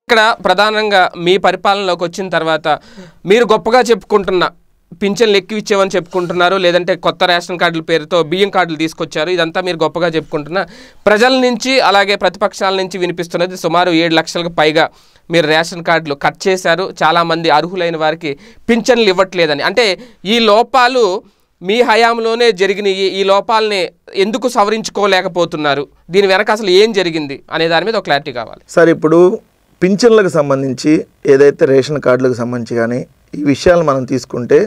ఇక్కడ ప్రధానంగా మీ పరిపాలనలోకి వచ్చిన తర్వాత మీరు గొప్పగా చెప్పుకుంటున్న పింఛన్లు ఎక్కువ ఇచ్చామని చెప్పుకుంటున్నారు లేదంటే కొత్త రేషన్ కార్డుల పేరుతో బియ్యం కార్డులు తీసుకొచ్చారు ఇదంతా మీరు గొప్పగా చెప్పుకుంటున్న ప్రజల నుంచి అలాగే ప్రతిపక్షాల నుంచి వినిపిస్తున్నది సుమారు ఏడు లక్షలకు పైగా మీరు రేషన్ కార్డులు కట్ చేశారు చాలామంది అర్హులైన వారికి పింఛన్లు ఇవ్వట్లేదని అంటే ఈ లోపాలు మీ హయాంలోనే జరిగినాయి ఈ లోపాలని ఎందుకు సవరించుకోలేకపోతున్నారు దీని వెనక అసలు ఏం జరిగింది అనే దాని మీద ఒక క్లారిటీ కావాలి సార్ ఇప్పుడు పింఛన్లకు సంబంధించి ఏదైతే రేషన్ కార్డులకు సంబంధించి కానీ ఈ విషయాలు మనం తీసుకుంటే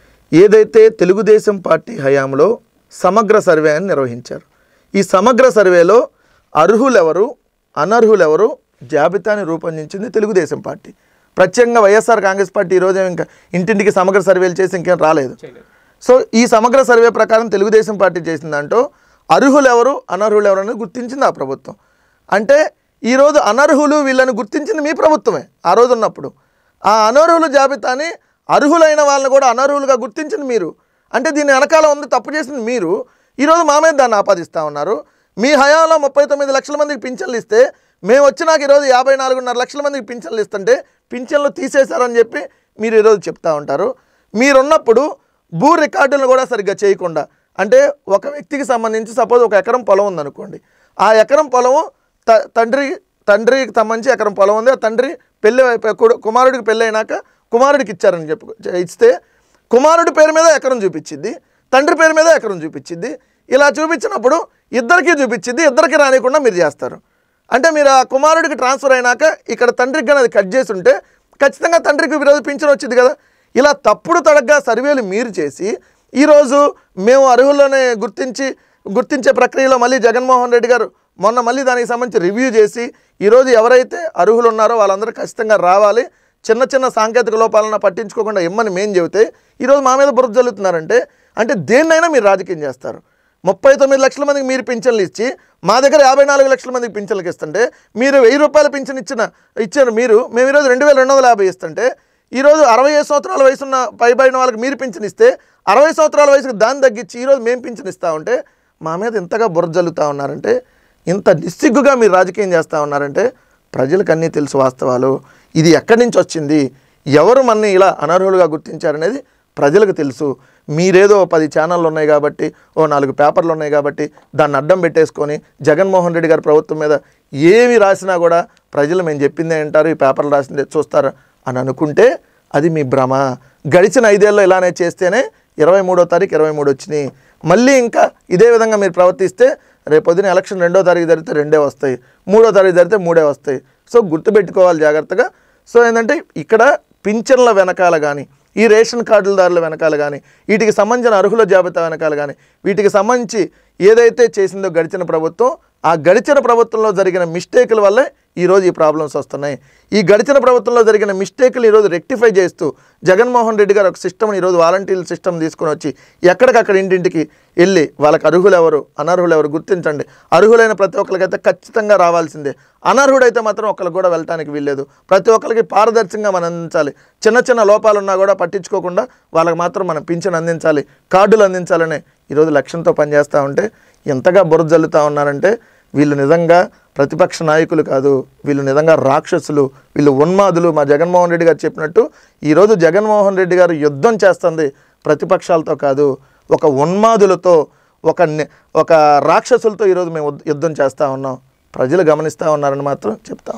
ఏదైతే తెలుగుదేశం పార్టీ హయాంలో సమగ్ర సర్వే అని నిర్వహించారు ఈ సమగ్ర సర్వేలో అర్హులెవరు అనర్హులెవరు జాబితాని రూపొందించింది తెలుగుదేశం పార్టీ ప్రత్యేకంగా వైఎస్ఆర్ కాంగ్రెస్ పార్టీ ఈరోజు ఇంకా ఇంటింటికి సమగ్ర సర్వేలు చేసి ఇంకేం రాలేదు సో ఈ సమగ్ర సర్వే ప్రకారం తెలుగుదేశం పార్టీ చేసిన దాంట్లో అర్హులెవరు అనర్హులెవరు అనేది గుర్తించింది ఆ ప్రభుత్వం అంటే ఈరోజు అనర్హులు వీళ్ళని గుర్తించింది మీ ప్రభుత్వమే ఆ రోజు ఉన్నప్పుడు ఆ అనర్హుల జాబితాని అర్హులైన వాళ్ళని కూడా అనర్హులుగా గుర్తించింది మీరు అంటే దీని వెనకాల ఉంది తప్పు చేసింది మీరు ఈరోజు మా మీద దాన్ని ఆపాదిస్తూ ఉన్నారు మీ హయాంలో ముప్పై తొమ్మిది లక్షల మందికి పింఛన్లు ఇస్తే మేము వచ్చినాక ఈరోజు యాభై నాలుగున్నర లక్షల మందికి పింఛన్లు ఇస్తుంటే పింఛన్లు తీసేశారని చెప్పి మీరు ఈరోజు చెప్తా ఉంటారు మీరున్నప్పుడు భూ రికార్డులను కూడా సరిగ్గా చేయకుండా అంటే ఒక వ్యక్తికి సంబంధించి సపోజ్ ఒక ఎకరం పొలం ఉందనుకోండి ఆ ఎకరం పొలము త తండ్రి తండ్రికి సంబంధించి ఎకరం పొలం ఉంది ఆ తండ్రి పెళ్ళి అయిపోయి- కొడు- కుమారుడికి పెళ్ళి అయినాక కుమారుడికి ఇచ్చారని చెప్పు ఇస్తే కుమారుడి పేరు మీద ఎకరం చూపించింది తండ్రి పేరు మీద ఎకరం చూపించింది ఇలా చూపించినప్పుడు ఇద్దరికి చూపించింది ఇద్దరికి రానికుండా మీరు చేస్తారు అంటే మీరు ఆ కుమారుడికి ట్రాన్స్ఫర్ అయినాక ఇక్కడ తండ్రికి కానీ అది కట్ చేసి ఉంటే ఖచ్చితంగా తండ్రికి ఈరోజు పింఛన్ వచ్చింది కదా ఇలా తప్పుడు తడగ్గా సర్వేలు మీరు చేసి ఈరోజు మేము అర్హుల్లోనే గుర్తించి గుర్తించే ప్రక్రియలో మళ్ళీ జగన్మోహన్ రెడ్డి గారు మొన్న మళ్ళీ దానికి సంబంధించి రివ్యూ చేసి ఈరోజు ఎవరైతే అర్హులు ఉన్నారో వాళ్ళందరూ ఖచ్చితంగా రావాలి చిన్న చిన్న సాంకేతిక లోపాలను పట్టించుకోకుండా ఇమ్మని మేం చెబితే ఈరోజు మా మీద బురద జల్లుతున్నారంటే అంటే దేన్నైనా మీరు రాజకీయం చేస్తారు ముప్పై తొమ్మిది లక్షల మందికి మీరు పింఛన్లు ఇచ్చి మా దగ్గర యాభై నాలుగు లక్షల మందికి పింఛన్లకు ఇస్తుంటే మీరు వెయ్యి రూపాయల పింఛన్ ఇచ్చిన ఇచ్చారు మీరు మేము ఈరోజు రెండు వేల రెండు వందల యాభై ఇస్తుంటే ఈరోజు అరవై ఐదు సంవత్సరాల వయసున్న పైబడిన వాళ్ళకి మీరు పింఛన్ ఇస్తే అరవై సంవత్సరాల వయసుకి దాన్ని తగ్గించి ఈరోజు మేము పింఛన్ ఇస్తా ఉంటే మా మీద ఇంతగా బుర్ర జల్లుతూ ఉన్నారంటే ఇంత నిస్సిగ్గుగా మీరు రాజకీయం చేస్తూ ఉన్నారంటే ప్రజలకు అన్నీ తెలుసు వాస్తవాలు ఇది ఎక్కడి నుంచి వచ్చింది ఎవరు మనని ఇలా అనర్హులుగా గుర్తించారనేది ప్రజలకు తెలుసు మీరేదో ఓ పది ఛానళ్ళు ఉన్నాయి కాబట్టి ఓ నాలుగు పేపర్లు ఉన్నాయి కాబట్టి దాన్ని అడ్డం పెట్టేసుకొని జగన్మోహన్ రెడ్డి గారి ప్రభుత్వం మీద ఏమి రాసినా కూడా ప్రజలు మేము చెప్పిందే అంటారు ఈ పేపర్లు రాసిందే చూస్తారు అని అనుకుంటే అది మీ భ్రమ గడిచిన ఐదేళ్ళు ఇలానే చేస్తేనే ఇరవై మూడో తారీఖు ఇరవై మూడు వచ్చినాయి మళ్ళీ ఇంకా ఇదే విధంగా మీరు ప్రవర్తిస్తే రేపు పొద్దున ఎలక్షన్ రెండో తారీఖు జరిగితే రెండే వస్తాయి మూడో తారీఖు జరిగితే మూడే వస్తాయి సో గుర్తుపెట్టుకోవాలి జాగ్రత్తగా సో ఏంటంటే ఇక్కడ పింఛన్ల వెనకాల కానీ ఈ రేషన్ కార్డులదారుల వెనకాల కానీ వీటికి సంబంధించిన అర్హుల జాబితా వెనకాల కానీ వీటికి సంబంధించి ఏదైతే చేసిందో గడిచిన ప్రభుత్వం ఆ గడిచిన ప్రభుత్వంలో జరిగిన మిస్టేకుల వల్లే ఈరోజు ఈ ప్రాబ్లమ్స్ వస్తున్నాయి ఈ గడిచిన ప్రభుత్వంలో జరిగిన మిస్టేకులు ఈరోజు రెక్టిఫై చేస్తూ జగన్మోహన్ రెడ్డి గారు ఒక సిస్టమ్ ఈరోజు వాలంటీర్ సిస్టమ్ తీసుకొని వచ్చి ఎక్కడికక్కడ ఇంటింటికి వెళ్ళి వాళ్ళకి అర్హులు ఎవరు అనర్హులు ఎవరు గుర్తించండి అర్హులైన ప్రతి ఒక్కరికైతే ఖచ్చితంగా రావాల్సిందే అనర్హుడైతే మాత్రం ఒకరికి కూడా వెళ్ళటానికి వీల్లేదు ప్రతి ఒక్కరికి పారదర్శకంగా మనం అందించాలి చిన్న చిన్న లోపాలున్నా కూడా పట్టించుకోకుండా వాళ్ళకి మాత్రం మనం పింఛన్ అందించాలి కార్డులు అందించాలనే ఈరోజు లక్ష్యంతో పనిచేస్తూ ఉంటే ఎంతగా బురద జల్లుతూ ఉన్నారంటే వీళ్ళు నిజంగా ప్రతిపక్ష నాయకులు కాదు వీళ్ళు నిజంగా రాక్షసులు వీళ్ళు ఉన్మాదులు మా జగన్మోహన్ రెడ్డి గారు చెప్పినట్టు ఈరోజు జగన్మోహన్ రెడ్డి గారు యుద్ధం చేస్తుంది ప్రతిపక్షాలతో కాదు ఒక ఉన్మాదులతో ఒక ని- ఒక రాక్షసులతో ఈరోజు మేము యుద్ధం చేస్తూ ఉన్నాం ప్రజలు గమనిస్తూ ఉన్నారని మాత్రం చెప్తాం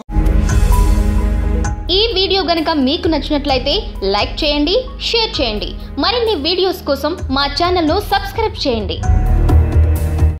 ఈ వీడియో గనుక మీకు నచ్చినట్లయితే లైక్ చేయండి షేర్ చేయండి మరిన్ని వీడియోస్ కోసం మా ఛానల్ను సబ్స్క్రైబ్ చేయండి